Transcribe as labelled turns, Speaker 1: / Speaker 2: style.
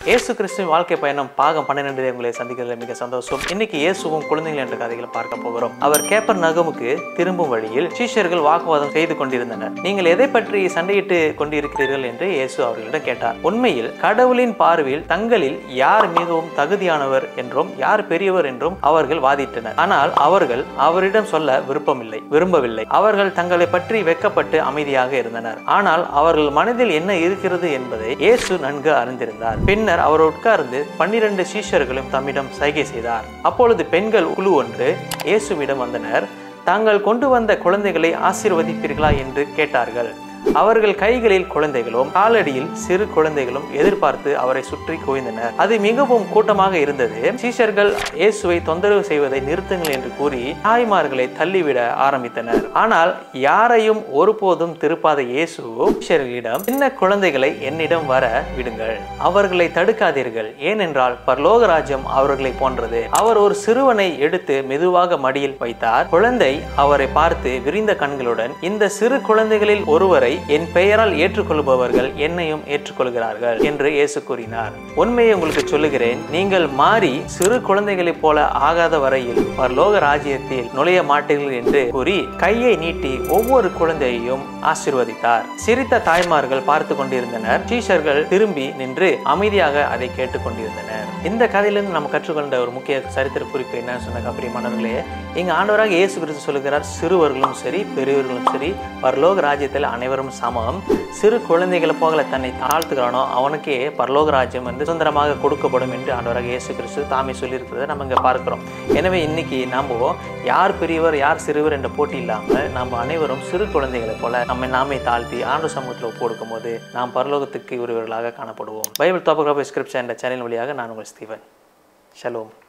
Speaker 1: இயேசு கிறிஸ்துவின் வாழ்க்கை பயணம் பாகம் பன்னிரெண்டு உங்களை சந்திக்கிறதுல மிக சந்தோஷம் இன்னைக்கு இயேசுவும் குழந்தைகள் என்ற கதைகளை பார்க்க போகிறோம் அவர் கேப்பர் நகமுக்கு திரும்பும் வழியில் சீஷர்கள் வாக்குவாதம் செய்து கொண்டிருந்தனர் நீங்கள் எதை பற்றி சண்டையிட்டு கொண்டிருக்கிறீர்கள் என்று இயேசு அவர்களிடம் கேட்டார் உண்மையில் கடவுளின் பார்வையில் தங்களில் யார் மிகவும் தகுதியானவர் என்றும் யார் பெரியவர் என்றும் அவர்கள் வாதிட்டனர் ஆனால் அவர்கள் அவரிடம் சொல்ல விருப்பமில்லை விரும்பவில்லை அவர்கள் தங்களை பற்றி வெக்கப்பட்டு அமைதியாக இருந்தனர் ஆனால் அவர்கள் மனதில் என்ன இருக்கிறது என்பதை இயேசு நன்கு அறிந்திருந்தார் பின்னர் அவர் உட்கார்ந்து பன்னிரண்டு சீஷர்களும் தம்மிடம் சைகை செய்தார் அப்பொழுது பெண்கள் குழு ஒன்று இயேசுவிடம் வந்தனர் தாங்கள் கொண்டு வந்த குழந்தைகளை ஆசீர்வதிப்பீர்களா என்று கேட்டார்கள் அவர்கள் கைகளில் குழந்தைகளும் காலடியில் சிறு குழந்தைகளும் எதிர்பார்த்து அவரை சுற்றி குவிந்தனர் அது மிகவும் கூட்டமாக இருந்தது சீஷர்கள் இயேசுவை தொந்தரவு செய்வதை நிறுத்துங்கள் என்று கூறி தாய்மார்களை தள்ளிவிட ஆரம்பித்தனர் ஆனால் யாரையும் ஒருபோதும் திருப்பாத இயேசு சீஷர்களிடம் சின்ன குழந்தைகளை என்னிடம் வர விடுங்கள் அவர்களை தடுக்காதீர்கள் ஏனென்றால் பரலோக ராஜ்யம் அவர்களை போன்றது அவர் ஒரு சிறுவனை எடுத்து மெதுவாக மடியில் வைத்தார் குழந்தை அவரை பார்த்து விரிந்த கண்களுடன் இந்த சிறு குழந்தைகளில் ஒருவரை என் பெயரால் ஏற்றுக்கொள்பவர்கள் என்னையும் ஏற்றுக்கொள்கிறார்கள் என்று இயேசு கூறினார் உண்மையை உங்களுக்கு சொல்லுகிறேன் நீங்கள் மாறி சிறு குழந்தைகளைப் போல ஆகாத வரையில் பரலோக ராஜ்யத்தில் நுழைய மாட்டீர்கள் என்று கூறி கையை நீட்டி ஒவ்வொரு குழந்தையையும் ஆசிர்வதித்தார் சிரித்த தாய்மார்கள் பார்த்து கொண்டிருந்தனர் சீஷர்கள் திரும்பி நின்று அமைதியாக அதை கேட்டுக் கொண்டிருந்தனர் இந்த கதையிலிருந்து நம்ம கற்றுக்கொண்ட ஒரு முக்கிய சரித்திர குறிப்பு என்ன சொன்ன பிரியமானவர்களே இங்க ஆண்டவராக இயேசு கிறிஸ்து சொல்லுகிறார் சிறுவர்களும் சரி பெரியவர்களும் சரி பரலோக ராஜ்யத்தில் அனைவரும் சமம் சிறு குழந்தைகளை போகல தன்னை தாழ்த்துக்கிறானோ அவனுக்கே பரலோக ராஜ்யம் வந்து சுதந்திரமாக கொடுக்கப்படும் என்று ஆண்டவராக இயேசு கிறிஸ்து தாமே சொல்லியிருக்கிறத நம்ம இங்கே பார்க்கிறோம் எனவே இன்னைக்கு நம்ம யார் பெரியவர் யார் சிறுவர் என்ற போட்டி இல்லாமல் நம்ம அனைவரும் சிறு குழந்தைகளை போல நம்மை நாமே தாழ்த்தி ஆண்டு சமூகத்தில் ஒப்பு கொடுக்கும் போது நாம் பரலோகத்துக்கு உரியவர்களாக காணப்படுவோம் பைபிள் தோப்பகிராஃபி ஸ்கிரிப்ஷன் என்ற சேனல் வழியாக நான் உங்கள் ஸ்டீவன் ஷலோம்